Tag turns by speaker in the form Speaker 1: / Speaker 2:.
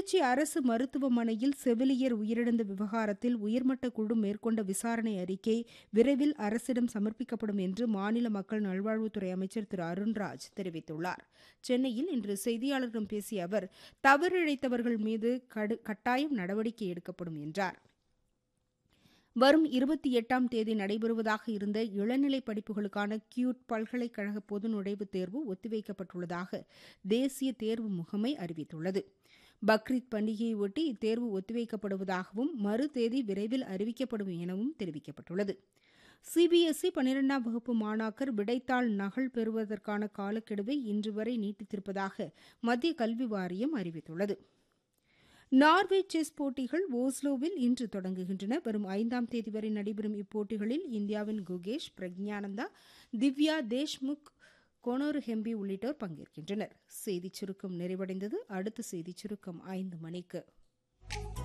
Speaker 1: திருச்சி அரசு மருத்துவமனையில் செவிலியர் உயிரிழந்த விவகாரத்தில் உயர்மட்ட குழு மேற்கொண்ட விசாரணை அறிக்கை விரைவில் அரசிடம் சமர்ப்பிக்கப்படும் என்று மாநில மக்கள் நல்வாழ்வுத்துறை அமைச்சர் திரு அருண்ராஜ் தெரிவித்துள்ளார் சென்னையில் இன்று செய்தியாளர்களிடம் பேசிய அவர் தவறிழைத்தவர்கள் மீது கடு கட்டாயம் நடவடிக்கை எடுக்கப்படும் என்றார் வரும் இருபத்தி எட்டாம் தேதி நடைபெறுவதாக இருந்த இளநிலை படிப்புகளுக்கான கியூட் பல்கலைக்கழக பொது நுழைவுத் தேர்வு ஒத்திவைக்கப்பட்டுள்ளதாக தேசிய தேர்வு முகமை அறிவித்துள்ளது பக்ரீத் பண்டிகையை ஒட்டி இத்தேர்வு ஒத்திவைக்கப்படுவதாகவும் மறு தேதி விரைவில் அறிவிக்கப்படும் எனவும் தெரிவிக்கப்பட்டுள்ளது சிபிஎஸ்இ பனிரெண்டாம் வகுப்பு மாணாக்கர் விடைத்தாள் நகல் பெறுவதற்கான காலக்கெடுவை இன்று வரை நீட்டித்திருப்பதாக மத்திய கல்வி வாரியம் அறிவித்துள்ளது நார்வே செஸ் போட்டிகள் ஓஸ்லோவில் இன்று தொடங்குகின்றன வரும் ஐந்தாம் தேதி வரை நடைபெறும் இப்போட்டிகளில் இந்தியாவின் குகேஷ் பிரக்ஞானந்தா திவ்யா தேஷ்முக் கோனோரு ஹெம்பி உள்ளிட்டோர் பங்கேற்கின்றனர் செய்திச் சுருக்கம் நிறைவடைந்தது அடுத்த செய்திச் சுருக்கம் ஐந்து மணிக்கு